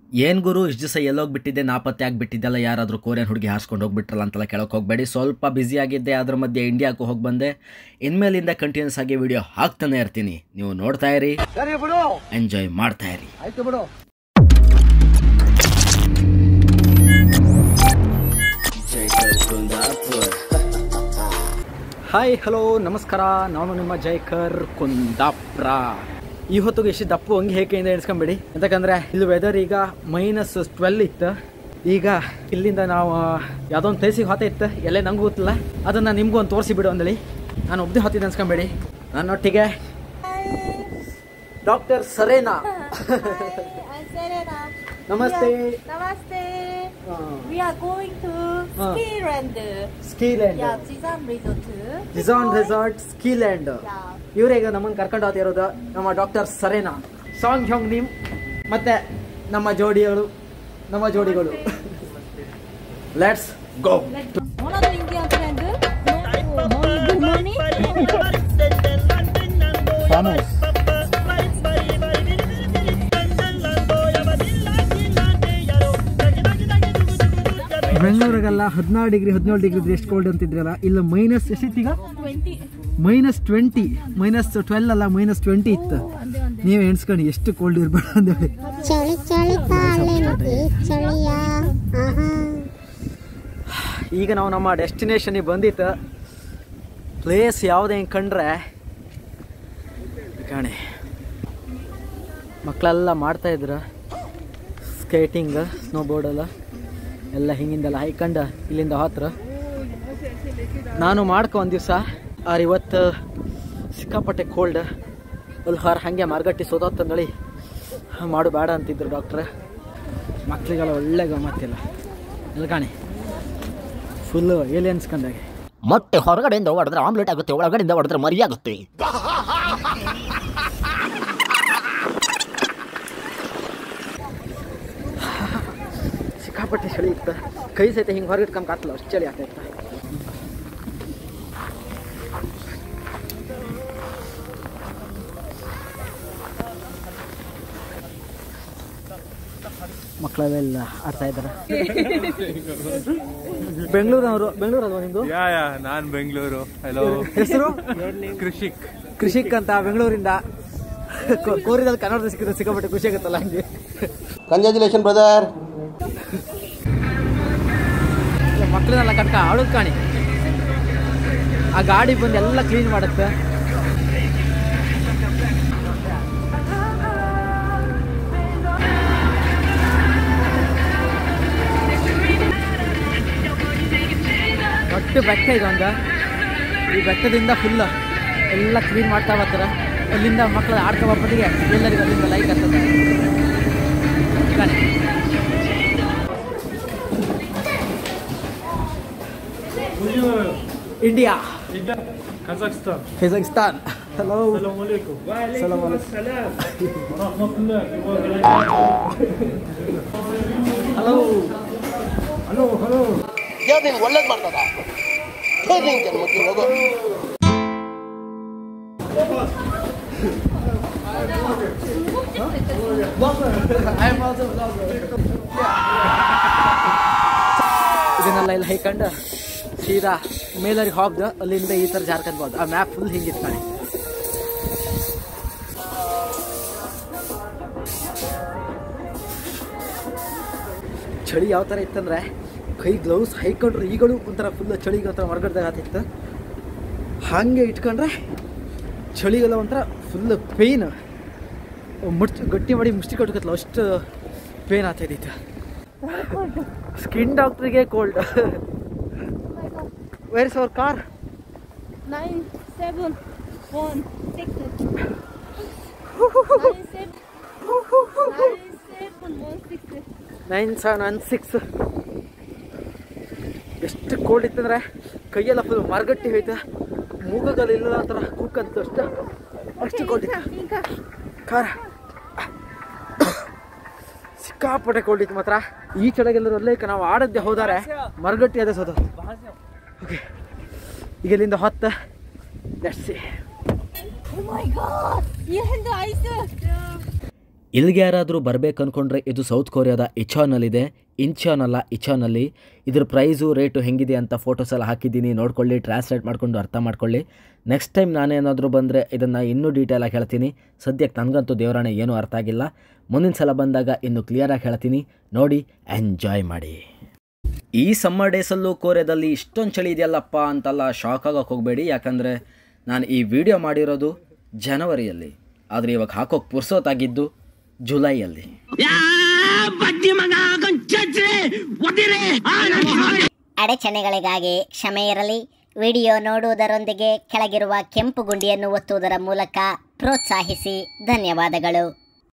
ಏನು ಗುರು ಇಷ್ಟು ದಿವಸ ಎಲ್ಲೋಗ್ಬಿಟ್ಟಿದ್ದೆ ನಾಪತ್ತೆ ಆಗಿಬಿಟ್ಟಿದ್ದೆಲ್ಲ ಯಾರಾದರೂ ಕೋರಿಯನ್ ಹುಡುಗಿ ಹಾರಿಸ್ಕೊಂಡು ಹೋಗ್ಬಿಟ್ರಲ್ಲ ಅಂತೆಲ್ಲ ಕೇಳೋಕೆ ಹೋಗಬೇಡಿ ಸ್ವಲ್ಪ ಬ್ಯುಸಿ ಆಗಿದ್ದೆ ಅದ್ರ ಮಧ್ಯೆ ಇಂಡಿಯಾಕ್ಕೂ ಹೋಗಿ ಬಂದೆ ಇನ್ಮೇಲಿಂದ ಕಂಟಿನ್ಯೂಸ್ ಆಗಿ ವಿಡಿಯೋ ಹಾಕ್ತಾನೆ ಇರ್ತೀನಿ ನೀವು ನೋಡ್ತಾ ಇರಿ ಎಂಜಾಯ್ ಮಾಡ್ತಾ ಇರಿ ಹಾಯ್ ಹಲೋ ನಮಸ್ಕಾರ ನಾನು ನಿಮ್ಮ ಜೈಕರ್ ಕುಂದಾಪ್ರ ಈ ಹೊತ್ತಿಗೆ ಎಷ್ಟು ದಪ್ಪು ಹಂಗೆ ಹೇಗೆಯಿಂದ ಎಣಿಸ್ಕೊಂಬೇಡಿ ಯಾಕಂದ್ರೆ ಇಲ್ಲಿ ವೆದರ್ ಈಗ ಮೈನಸ್ ಟ್ವೆಲ್ ಇತ್ತು ಈಗ ಇಲ್ಲಿಂದ ನಾವು ಯಾವುದೋ ಒಂದು ಪ್ಲೇಸಿಗೆ ಹೋತ ಇತ್ತು ಎಲ್ಲೇ ನಂಗೂ ಗೊತ್ತಿಲ್ಲ ಅದನ್ನು ನಿಮಗೂ ಒಂದು ತೋರಿಸಿ ಬಿಡು ಅಂದಳಿ ನಾನು ಒಬ್ಬನೇ ಹೊತ್ತಿದ್ದೆ ಅನ್ಸ್ಕೊಂಬೇಡಿ ನನ್ನೊಟ್ಟಿಗೆ ಡಾಕ್ಟರ್ ಸರೇನಾ I'm Serena. ನಮಸ್ತೆ Namaste. ಆ, We are going to Ah. ski land. Ski land Yeah, Jizan Resort. Jizan resort ski land Yeah. ಇವರೇ ಈಗ ನಮ್ಮನ್ನು ಕರ್ಕೊಂಡು ಹೋಗ್ತಿರೋದು ನಮ್ಮ ಡಾಕ್ಟರ್ ಸರೇನಾ ಸಾಂಗ್ ಹ್ಯೋಂಗ್ ನಿಮ್ ಮತ್ತೆ ನಮ್ಮ ಜೋಡಿಗಳು ನಮ್ಮ ಜೋಡಿಗಳು let's go Another Indian friend. No, no, good morning. ಬೆಂಗಳೂರಿಗೆಲ್ಲ ಹದಿನಾರು ಡಿಗ್ರಿ ಹದಿನೇಳು ಡಿಗ್ರಿ ಇದ್ರೆ ಎಷ್ಟು ಕೋಲ್ಡ್ ಅಂತಿದ್ರಲ್ಲ ಇಲ್ಲ ಮೈನಸ್ ಎಷ್ಟಿತ್ತೀಗ 20. ಮೈನಸ್ ಟ್ವೆಂಟಿ ಮೈನಸ್ ಟ್ವೆಲ್ ಅಲ್ಲ ಮೈನಸ್ ಟ್ವೆಂಟಿ ಇತ್ತು ನೀವು ಎಣಿಸ್ಕೊಂಡು ಎಷ್ಟು ಕೋಲ್ಡ್ ಇರ್ಬೇಡ ಅಂದೇಳಿ ಚಳಿ ಚಳಿ ಕಾಲಿನತಿ ಚಳಿಯ ಆಹಾ ಈಗ ನಾವು ನಮ್ಮ ಡೆಸ್ಟಿನೇಷನಿಗೆ ಬಂದಿತ್ತು ಪ್ಲೇಸ್ ಯಾವುದೇ ಹಿಂಗೆ ಕಂಡ್ರೆ ಕಾಣಿ ಮಕ್ಕಳೆಲ್ಲ ಮಾಡ್ತಾ ಇದ್ರು ಸ್ಕೇಟಿಂಗ್ ಸ್ನೋ ಬೋರ್ಡೆಲ್ಲ ಎಲ್ಲ ಹಿಂಗಿಂದೆಲ್ಲ ಹೈಕಂಡು ಇಲ್ಲಿಂದ ಹತ್ರ ನಾನು ಮಾಡ್ಕೊ ಒಂದು ದಿವಸ ಆರ್ ಇವತ್ತು ಸಿಕ್ಕಾಪಟ್ಟೆ ಕೋಲ್ಡ್ ಅಲ್ಲಿ ಹಾರ ಹಾಗೆ ಮಾರ್ಗಟ್ಟಿ ಸೋದತ್ತಂದಳಿ ಮಾಡು ಬೇಡ ಅಂತಿದ್ರು ಡಾಕ್ಟ್ರೆ ಮಕ್ಕಳಿಗೆಲ್ಲ ಒಳ್ಳೆ ಗಮ್ಮತ್ತಿಲ್ಲ ಎಲ್ಲ ಕಾಣಿ ಫುಲ್ಲು ಏಲಿಯನ್ಸ್ ಕಂಡಾಗೆ ಮೊಟ್ಟೆ ಹೊರಗಡೆಯಿಂದ ಹೊಡೆದ್ರೆ ಆಮ್ಲೆಟ್ ಆಗುತ್ತೆ ಒಳಗಡೆಯಿಂದ ಹೊಡೆದ್ರೆ ಮರಿ ಆಗುತ್ತೆ ಸಿಕ್ಕಾಪಟ್ಟೆ ಚಳಿ ಇತ್ತು ಕೈ ಸಹಿತ ಹಿಂಗೆ ಹೊರಗೆ ಇಟ್ಕೊಂಡ್ ಕಾತಲ್ಲ ಅಷ್ಟು ಚಳಿ ಆಗ್ತಾಯಿತ್ತು ಮಕ್ಕಳೆಲ್ಲ ಆಡ್ತಾ ಇದ್ದಾರೆ ಬೆಂಗಳೂರವರು ಬೆಂಗಳೂರು ಅಲ್ವಾ ನಿಮ್ದು ಯಾ ಯಾ ನಾನ್ ಬೆಂಗಳೂರು ಹಲೋ ಹೆಸರು ಕೃಷಿಕ್ ಕೃಷಿಕ್ ಅಂತ ಬೆಂಗಳೂರಿಂದ ಕೋ- ಕೋರಿದಲ್ಲಿ ಕನ್ನಡದ ಸಿಕ್ಕಿದ್ರೆ ಸಿಕ್ಕಾಪಟ್ಟೆ ಖುಷಿ ಆಗುತ್ತಲ್ಲ ಹಂಗೆ ಕಂಗ್ರ್ಯಾಚುಲೇಷನ್ ಬ್ರದರ್ ಮಕ್ಕಳನ್ನೆಲ್ಲ ಕಟ್ಕ ಆಡೋದು ಕಾಣಿ ಆ ಗಾಡಿ ಬಂದು ಎಲ್ಲ ಕ್ಲೀನ್ ಮಾಡುತ್ತೆ ದೊಡ್ಡ ಬೆಟ್ಟ ಇದೊಂದು ಈ ಬೆಟ್ಟದಿಂದ ಫುಲ್ ಎಲ್ಲ ಕ್ಲೀನ್ ಮಾಡ್ತಾ ಬರ್ತಾರೆ ಅಲ್ಲಿಂದ ಮಕ್ಕಳು ಆಡ್ಕೊ ಬರ್ಬದಿಗೆ ಎಲ್ಲರಿಗೂ ಅಲ್ಲಿಂದ ಲೈಕ್ ಆಗ್ತದೆ ಕಾಣಿ India Kazakhstan Kazakhstan. Hello. alaikum. Salam alaikum. Hello. Hello hello ದೇವ್ರು ಒಳ್ಳೇದು ಮಾಡ್ತದ ಹೇಗೆ ಜನ್ಮಕ್ಕೆ ಹೋಗೋ I'm also vlogger. ಇದನ್ನೆಲ್ಲ ಇಲ್ಲಿ ಹೈಕಂಡು ಸೀದಾ ಮೇಲರಿಗೆ ಹೋಗ್ದು ಅಲ್ಲಿಂದ ಈ ಥರ ಜಾರ್ಕೊಂಡ್ಬೋದು ಆ ಮ್ಯಾಪ್ ಫುಲ್ ಹಿಂಗಿತ್ತು ಕಣೆ ಚಳಿ ಯಾವ ಥರ ಇತ್ತಂದ್ರೆ ಕೈ ಗ್ಲೌಸ್ ಹೈಕೊಂಡ್ರೆ ಈಗಳು ಒಂಥರ ಫುಲ್ ಚಳಿಗೆ ಒಂಥರ ಹೊರಗಡ್ದಾಗ ಆತಿತ್ತು ಹಾಗೆ ಇಟ್ಕೊಂಡ್ರೆ ಚಳಿಗೆಲ್ಲ ಒಂಥರ ಫುಲ್ ಪೇಯ್ನ್ ಮುಚ್ಚ ಗಟ್ಟಿ ಮಾಡಿ ಮುಷ್ಟಿ ಕಟ್ಕತ್ತಲ್ಲ ಅಷ್ಟು ಪೇನ್ ಆಗ್ತಾಯಿತ್ತು ಸ್ಕಿನ್ ಡಾಕ್ಟ್ರಿಗೆ cold where is our car Nine, seven, one, six. Nine, seven, nine, seven, one, six. Nine seven one six ಎಷ್ಟು ಕೋಲ್ಡ್ ಇತ್ತಂದ್ರೆ ಕೈಯೆಲ್ಲ ಫುಲ್ ಮರಗಟ್ಟಿ ಹೋಯ್ತು ಮೂಗದಲ್ಲಿ ಇಲ್ಲ ಆ ಥರ ಕೂಕಂತ ಅಷ್ಟು ಅಷ್ಟು ಕೋಲ್ಡ್ ಇತ್ತು Inka. ಕಾರ ಸಿಕ್ಕಾಪಟ್ಟೆ ಕೋಲ್ಡ್ ಇತ್ತು ಮಾತ್ರ ಈ ಚಳಿಗೆಲ್ಲರೂ ಅಲ್ಲೇ ಈಗ ನಾವು ಆಡದ್ದೆ ಹೋದಾರೆ ಮರಗಟ್ಟಿ ಅದೇ ಸೋದ ಓಕೆ ಈಗ ಇಲ್ಲಿಂದ ಹೊತ್ತ let's see Oh my god! You hand the ice. ಇಲ್ಲಿಗೆ ಯಾರಾದರೂ ಬರಬೇಕು ಅಂದ್ಕೊಂಡ್ರೆ ಇದು ಸೌತ್ ಕೊರಿಯಾದ ಇಚಾನಲ್ಲಿದೆ ಇಂಚಾನ್ ಅಲ್ಲ ಇಚಾನಲ್ಲಿ ಇದ್ರ ಪ್ರೈಸು ರೇಟು ಹೆಂಗಿದೆ ಅಂತ ಫೋಟೋಸ್ ಎಲ್ಲ ಹಾಕಿದ್ದೀನಿ ನೋಡ್ಕೊಳ್ಳಿ ಟ್ರಾನ್ಸ್ಲೇಟ್ ಮಾಡಿಕೊಂಡು ಅರ್ಥ ಮಾಡ್ಕೊಳ್ಳಿ ನೆಕ್ಸ್ಟ್ ಟೈಮ್ ನಾನೇನಾದರೂ ಬಂದರೆ ಇದನ್ನು ಇನ್ನೂ ಡೀಟೇಲಾಗಿ ಹೇಳ್ತೀನಿ ಸದ್ಯಕ್ಕೆ ನನಗಂತೂ ದೇವರಾಣೆ ಏನೂ ಅರ್ಥ ಆಗಿಲ್ಲ ಮುಂದಿನ ಸಲ ಬಂದಾಗ ಇನ್ನೂ ಕ್ಲಿಯರಾಗಿ ಹೇಳ್ತೀನಿ ನೋಡಿ ಎಂಜಾಯ್ ಮಾಡಿ ಈ ಸಮ್ಮರ್ ಡೇಸಲ್ಲೂ ಕೋರೆಯಲ್ಲಿ ಇಷ್ಟೊಂದು ಚಳಿ ಇದೆಯಲ್ಲಪ್ಪ ಅಂತೆಲ್ಲ ಶಾಕ್ ಆಗೋಕೆ ಹೋಗಬೇಡಿ ಯಾಕಂದರೆ ನಾನು ಈ ವಿಡಿಯೋ ಮಾಡಿರೋದು ಜನವರಿಯಲ್ಲಿ ಆದರೆ ಇವಾಗ ಹಾಕೋಕೆ ಪುರ್ಸೋತಾಗಿದ್ದು ಜುಲೈಯಲ್ಲಿ ಅಡೆಚಣೆಗಳಿಗಾಗಿ ಕ್ಷಮೆ ಇರಲಿ ವಿಡಿಯೋ ನೋಡುವುದರೊಂದಿಗೆ ಕೆಳಗಿರುವ ಕೆಂಪು ಗುಂಡಿಯನ್ನು ಒತ್ತುವುದರ ಮೂಲಕ ಪ್ರೋತ್ಸಾಹಿಸಿ ಧನ್ಯವಾದಗಳು